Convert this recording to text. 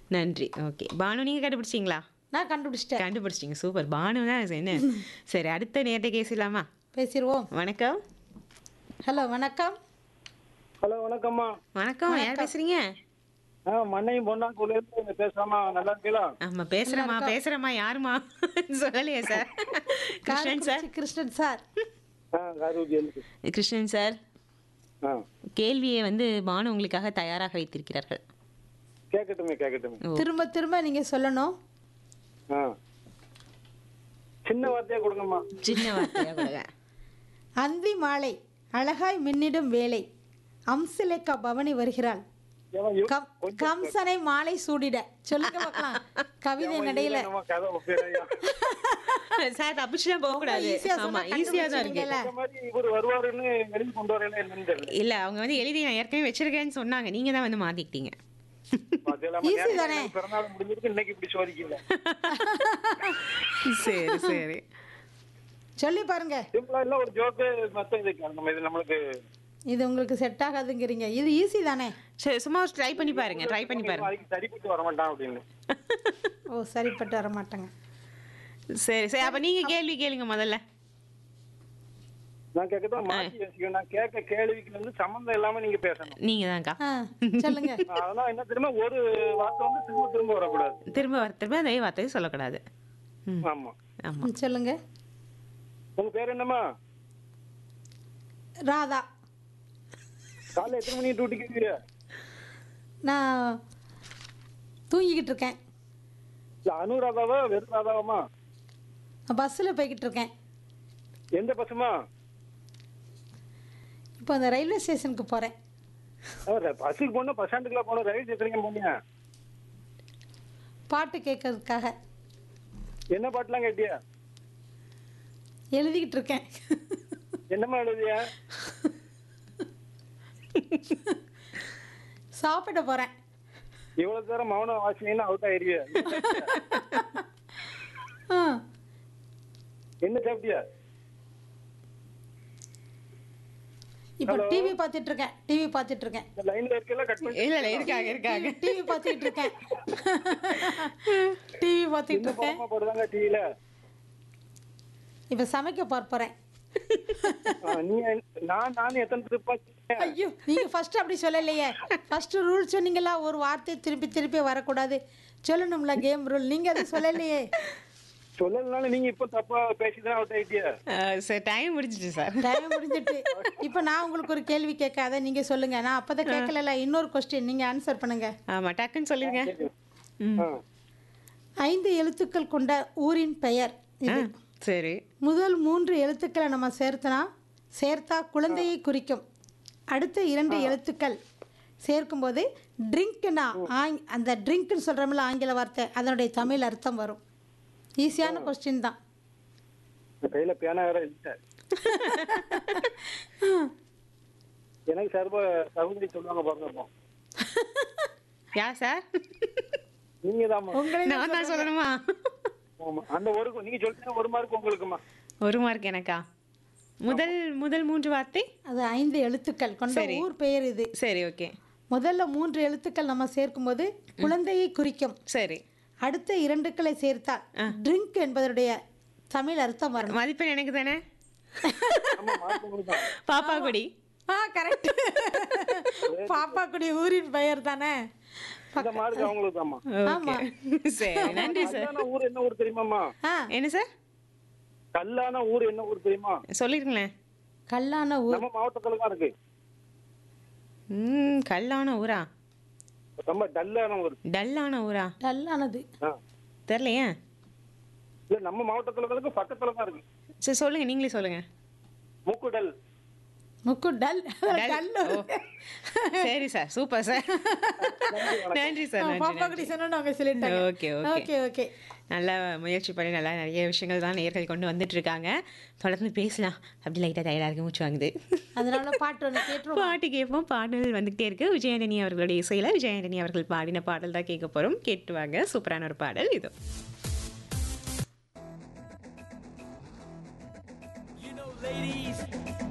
நன்றி ஓகே பானு நீங்கள் கண்டுபிடிச்சிங்களா நான் கண்டுபிடிச்சிட்டேன் கண்டுபிடிச்சிங்க சூப்பர் பானு தான் என்ன சரி அடுத்த நேரத்தை கேசலாமா பேசிடுவோம் வணக்கம் ஹலோ வணக்கம் ஹலோ வணக்கம்மா வணக்கம் யார் பேசுறீங்க ஆ மண்ணையும் பொன்னாக்குள்ளேருந்து பேசுறாமா நல்லா இருக்கீங்களா ஆமா பேசுறேம்மா பேசுறேம்மா யாருமா சொல்லலையே sir Krishnan sir Karaikurichi Krishnan sir ஆ காரூஜி இருக்கு கிருஷ்ணன் சார் ஆ கேள்வியை வந்து பானு உங்களுக்காக தயாராக வைத்திருக்கிறார்கள் கேட்கட்டுமே கேட்கட்டுமே திரும்ப திரும்ப நீங்க சொல்லணும் ஆ சின்ன வார்த்தையா கொடுங்கம்மா சின்ன வார்த்தையா கொடுங்க அந்தி மாலை அழகாய் மின்னிடும் வேலை அம்சலேக்கா பவனி வருகிறாள் ஏம்மா, இவ- கம் கம்சனை மாலை சூடிட சொல்லுங்க பார்க்கலாம் கவிதை நடையில என்னம்மா கதை ஒப்பிடுறியா? சார் தப்பிச்சுலாம் போக கூடாது easy ஆ சொன்னா ஆமா ஈஸியா தான் இருக்கு கண்டுபிடிச்சிருவீங்கல்ல. இந்த மாதிரி இவர் வருவாருன்னு வெளியே கொண்டு வரல என்னன்னு தெரியல இல்ல அவங்க வந்து எழுதி நான் ஏற்கனவே வச்சிருக்கேன்னு சொன்னாங்க நீங்க தான் வந்து மாத்திக்கிட்டீங்க பாத்தீங்களாம்மா, Easy நேத்து தானே? எனக்கு பிறந்தநாள் முடிஞ்சிருக்கு இன்னைக்கு இப்படி சோதிக்கல சரி சரி சொல்லி பாருங்க சிம்பிளா இல்ல ஒரு ஜோக்கு மொத்தம் இது நம்ம இது நம்மளுக்கு இது உங்களுக்கு செட் ஆகாதுங்கிறீங்க இது ஈஸி தானே சரி சும்மா ட்ரை பண்ணி பாருங்க ட்ரை பண்ணி பாருங்க அதுக்கு சரிப்பட்டு வர மாட்டான் அப்படின்னு ஓ சரிப்பட்டு வர மாட்டாங்க சரி சரி அப்ப நீங்க கேள்வி கேளுங்க முதல்ல நான் கேட்கதான் மாற்றி யோசிக்கணும் நான் கேட்க கேள்விக்கு வந்து சம்மந்தம் இல்லாம நீங்க பேசணும் நீங்க தான்க்கா ஆ சொல்லுங்க அதெல்லாம் என்ன தெரியுமா ஒரு வார்த்தை வந்து திரும்ப திரும்ப வரக்கூடாது திரும்ப வர திரும்ப அதே வார்த்தையை சொல்லக்கூடாது ம் ஆமா ஆமா ம், சொல்லுங்க உங்க பேர் என்னம்மா ராதா காலைல எத்தனை மணிக்கு டியூட்டிக்கு இருக்கீங்க நான் தூங்கிக்கிட்டு இருக்கேன் இல்ல அனுராதாவா வெறும் ராதாவாமா பஸ்ஸில் போய்கிட்டு இருக்கேன் எந்த பஸ்ஸுமா இப்போ அந்த ரயில்வே ஸ்டேஷனுக்கு போகிறேன் பஸ்ஸுக்கு போனா பஸ் ஸ்டாண்டுக்குலாம் போனோம் ரயில்வே ஸ்டேஷனுக்கு போனீங்க பாட்டு கேட்கறதுக்காக என்ன பாட்டுலாம் கேட்டியா எழுதிக்கிட்டு இருக்கேன் என்னம்மா எழுதியா சாப்பிட போகிறேன் இவ்வளவு நேரம் மௌனம் வாசினீங்கன்னா அவுட் ஆயிருவிய ஆ என்ன சாப்பிட்டியா இப்போ டிவி பார்த்துட்டு இருக்கேன் டிவி பார்த்துட்டு இருக்கேன் இந்த லைன்ல இருக்கலாம் கட் பண்ணி இல்ல இல்ல இருக்காங்க இருக்காங்க டிவி பார்த்துக்கிட்டு இருக்கேன் டிவி பார்த்துக்கிட்டு இந்த இருக்கேன் படமா போடுறாங்க டிவில இப்போ சமைக்க போற போகிறேன் நீ நான் நானும் எத்தனை ட்ரிப் ஐயோ நீங்கள் ஃபர்ஸ்ட் அப்படி சொல்லலையே ஃபர்ஸ்ட் ரூல் சொன்னீங்களா ஒரு வார்த்தை திருப்பி திருப்பி வரக்கூடாது சொல்லணும்ல கேம் ரூல் நீங்கள் அதை சொல்லலையே சொல்லலனாலும் நீங்க இப்ப தப்பா பேசிதான் அவுட் ஆயிட்டியா அஹ், சரி டைம் முடிஞ்சிச்சு சார் டைம் முடிஞ்சிட்டு இப்போ நான் உங்களுக்கு ஒரு கேள்வி கேட்க அதை நீங்கள் சொல்லுங்க நான் அப்போ தான் கேட்கல இன்னொரு கொஸ்டின் நீங்கள் ஆன்சர் பண்ணுங்க ஆமா டக்குன்னு சொல்லிருங்க ம் ஆ. ஐந்து எழுத்துக்கள் கொண்ட ஊரின் பெயர் ஆ, இது சரி முதல் மூன்று எழுத்துக்களை நம்ம சேர்த்தனா சேர்த்தா குழந்தையை குறிக்கும் அடுத்த இரண்டு எழுத்துக்கள் சேர்க்கும்போது ட்ரிங்க்னா ஆங் அந்த ட்ரிங்க்னு சொல்கிறோம்ல ஆங்கில வார்த்தை அதனுடைய தமிழ் அர்த்தம் வரும் ஈஸியான கொஸ்டின் தான் இந்த கையில பேனா வேற இல்ல எனக்கு சார்பா சகோதரி சொல்லுவாங்க பாருங்க அப்போ. யா சார் நீங்க தான் உங்களை நான் தான் சொல்லணுமா ஆமா அந்த ஒரு நீங்க சொல்லிட்டீங்க ஒரு மார்க் உங்களுக்குமா ஒரு மார்க் எனக்கா முதல் முதல் மூன்று வார்த்தை அது ஐந்து எழுத்துக்கள் கொண்ட சரி. ஊர் பெயர் இது சரி ஓகே முதல்ல மூன்று எழுத்துக்கள் நம்ம சேர்க்கும்போது குழந்தையை குறிக்கும் சரி அடுத்த இரண்டுக்களை சேர்த்தால் ட்ரிங்க் என்பதனுடைய தமிழ் அர்த்தம் வரணும் மதிப்பெண் எனக்கு தானே ஆமா மார்க் உங்களுக்கு தான் பாப்பா கொடி ஆ கரெக்ட் பாப்பாக்குடி ஊரின் பெயர் தானே இந்த மார்க் அவங்களுக்கு தாம்மா ஆமா ஓகே சரி நன்றி சார் கல்லான ஊர் என்ன ஊர் தெரியுமாம்மா ஆ என்ன சார் கல்லான ஊர் என்ன ஊர் தெரியுமா சொல்லிருங்களேன் கல்லான ஊர் நம்ம மாவட்டத்துல தான் இருக்கு ம் கல்லான ஊரா ரொம்ப டல்லான ஊர் டல்லான ஊரா டல்லானது ஆ. தெரிலையே இல்ல நம்ம மாவட்டத்துல தான் இருக்கு பக்கத்துல தான் இருக்கு சரி சொல்லுங்க நீங்களே சொல்லுங்க மூக்குடல் முக்கு டல் டல். டல்லூர் ஓ. சரி சார் சூப்பர் சார் நன்றி சார் நன்றி பாப்பாக்குடி சொன்னு அவங்க சொல்லிட்டாங்க ஓகே ஓகே ஓகே ஓகே நல்லா முயற்சி பண்ணி நல்லா நிறைய விஷயங்கள் தான் நேர்கள் கொண்டு வந்துட்டு இருக்காங்க தொடர்ந்து பேசலாம் அப்படி லைட்டாக டயர்டாக இருக்கு மூச்சு வாங்குது அதனால பாட்டு ஒன்று கேட்டுருவோம் பாட்டு கேட்போம் பாடல் வந்துகிட்டே இருக்கு விஜயாண்டனி அவர்களுடைய இசையில் விஜயாண்டனி அவர்கள் பாடின பாடல் தான் கேட்க போகிறோம் கேட்டுவாங்க சூப்பரான ஒரு பாடல் இது You know, ladies,